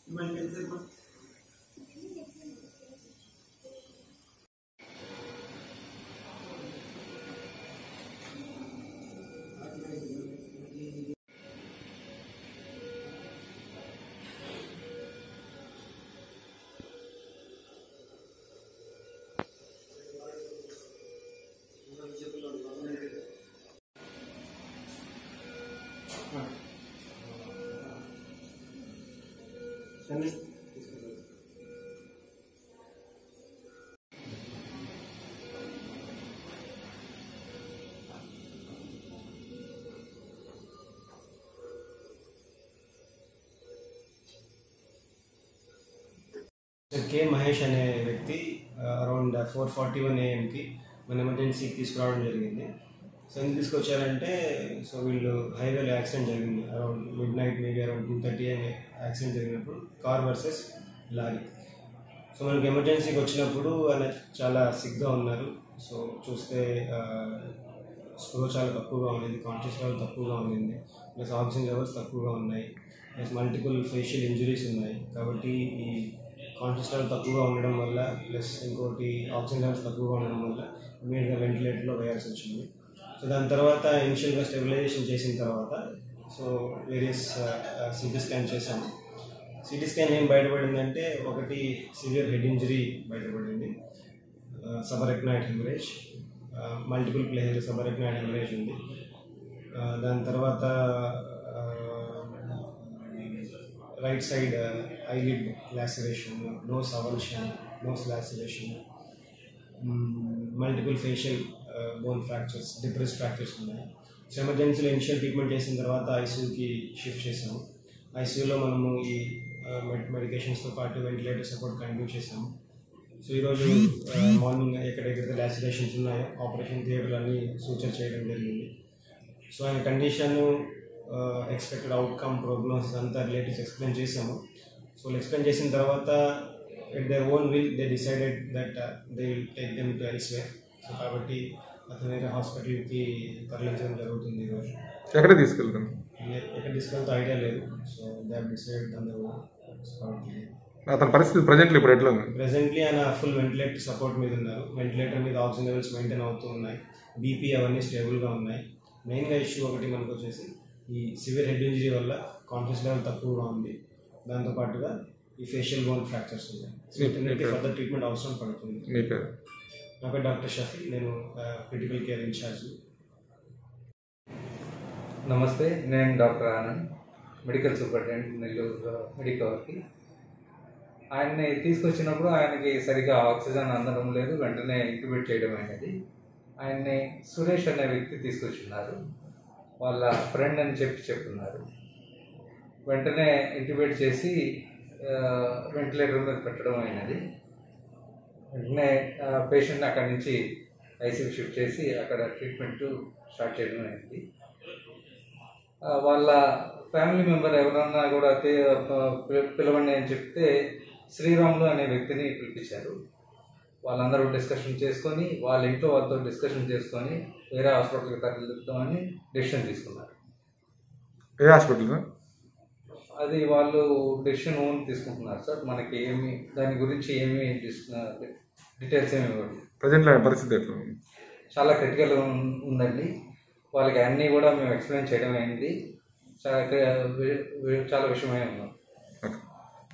కే మహేష్ అనే వ్యక్తి around four forty one ఏఎంకి మన ఎమర్జెన్సీకి తీసుకురావడం జరిగింది సో ఎందుకు తీసుకొచ్చారంటే సో వీళ్ళు హైవేలో యాక్సిడెంట్ జరిగింది around midnight maybe around two thirty అనే యాక్సిడెంట్ జరిగినప్పుడు కార్ వర్సెస్ లారీ సో మనకి ఎమర్జెన్సీకి వచ్చినప్పుడు ఆయన చాలా సిక్గా ఉన్నారు సో చూస్తే స్లో చాలా తక్కువగా ఉంది కాన్షియస్ లెవెల్ తక్కువగా ఉంది ప్లస్ ఆక్సిజన్ లెవెల్స్ తక్కువగా ఉన్నాయి ప్లస్ మల్టిపుల్ ఫేషియల్ ఇంజరీస్ ఉన్నాయి కాబట్టి ఈ కాన్షియస్ లెవెల్ తక్కువగా ఉండడం వల్ల ప్లస్ ఇంకోటి ఆక్సిజన్ లెవెల్స్ తక్కువగా ఉండడం వల్ల ఇమీడియట్గా వెంటిలేటర్లో వేయాల్సి వచ్చింది సో దాని తర్వాత ఇనిషియల్గా స్టెబిలైజేషన్ చేసిన తర్వాత సో వేరియస్ సిటీ స్కాన్ చేశాము సిటీ స్కాన్ ఏం బయటపడిందంటే ఒకటి సివియర్ హెడ్ ఇంజరీ బయటపడింది subarachnoid haemorrhage multiple player subarachnoid haemorrhage ఉంది ఆ, దాని తర్వాత right side eyelid laceration nose avulsion nose laceration multiple facial bone fractures depress fractures ఉన్నాయి సో ఎమర్జెన్సీలో ఇనిషియల్ ట్రీట్మెంట్ చేసిన తర్వాత ఐసీయూకి షిఫ్ట్ చేసాము ఐసీయూలో మనము ఈ మెడికేషన్స్తో పాటు వెంటిలేటర్ సపోర్ట్ కంటిన్యూ చేసాము సో ఈరోజు మార్నింగ్ ఎక్కడెక్కడైతే లాసిరేషన్స్ ఉన్నాయో ఆపరేషన్ థియేటర్లు అన్నీ సూచన చేయడం జరిగింది సో ఆయన కండిషన్ ఎక్స్పెక్టెడ్ అవుట్కమ్ ప్రోగ్నోసిస్ అంతా రిలేటివ్స్ ఎక్స్ప్లెయిన్ చేసాము సో ఎక్స్ప్లెయిన్ చేసిన తర్వాత at their own will they decided that they will take them to elsewhere so కాబట్టి అతను వేరే హాస్పిటల్కి తరలించడం జరుగుతుంది ఈరోజు ఎక్కడ తీసుకెళ్తాను ఎ- ఎక్కడ తీసుకెళ్తే ఐడియా లేదు so they have decided on the అతని పరిస్థితి ప్రజెంట్లు ఇప్పుడు ఎట్లా ఉంది ప్రెసెంట్లీ ఆయన ఫుల్ వెంటిలేటర్ సపోర్ట్ మీద ఉన్నారు వెంటిలేటర్ మీద ఆక్సిజన్ లెవెల్స్ మెయింటైన్ అవుతూ ఉన్నాయి బీపీ అవన్నీ స్టేబుల్గా ఉన్నాయి మెయిన్గా ఇష్యూ ఒకటి మనకు వచ్చేసి ఈ సివియర్ హెడ్ ఇంజరీ వల్ల కాన్షియస్ లెవెల్ తక్కువగా ఉంది దాంతోపాటుగా ఈ ఫేషియల్ బోన్ ఫ్రాక్చర్స్ ఉన్నాయి సో ఇతనికి ఫర్దర్ ట్రీట్మెంట్ అవసరం పడుతుంది మీ పేరు నా పేరు డాక్టర్ షఫీ నేను క్రిటికల్ కేర్ ఇన్ఛార్జ్ నమస్తే నేను doctor Anand medical superintendent Nellore మెడికవర్కి ఆయన్ని తీసుకొచ్చినప్పుడు ఆయనకి సరిగా ఆక్సిజన్ అందడం లేదు వెంటనే ఇంక్యుబేట్ చేయడం అయినది ఆయన్ని సురేష్ అనే వ్యక్తి తీసుకొచ్చున్నారు వాళ్ళ ఫ్రెండ్ అని చెప్పి చెప్తున్నారు వెంటనే ఇంక్యుబేట్ చేసి వెంటిలేటర్ మీద పెట్టడం అయినది వెంటనే పేషెంట్ అక్కడి నుంచి ఐసీయూ షిఫ్ట్ చేసి అక్కడ ట్రీట్మెంట్ స్టార్ట్ చేయడం అయింది ఆ, వాళ్ళ ఫ్యామిలీ మెంబర్ ఎవరన్నా కూడా తే- ప- పి- పిలవండి అని చెప్తే శ్రీరాములు అనే వ్యక్తిని పిలిపించారు వాళ్ళందరూ డిస్కషన్ చేసుకొని వాళ్ళ ఇంట్లో వాళ్ళతో డిస్కషన్ చేసుకొని వేరే హాస్పిటల్కి తరలిద్దామని డెసిషన్ తీసుకున్నారు ఏ హాస్పిటల్ సార్ అది వాళ్ళు డెసిషన్ ఓన్ తీసుకుంటున్నారు సార్ మనకి ఏమి దాని గురించి ఏమి డీటెయిల్స్ ఏమి ఇవ్వండి ప్రజెంట్లో ఆయన పరిస్థితి ఎట్లా ఉంది చాలా క్రిటికల్ ఉందండి వాళ్ళకి అన్నీ కూడా మేము ఎక్స్ప్లెయిన్ చేయడం అయింది చాలా వి- వి- చాలా విషయమే ఉన్నాం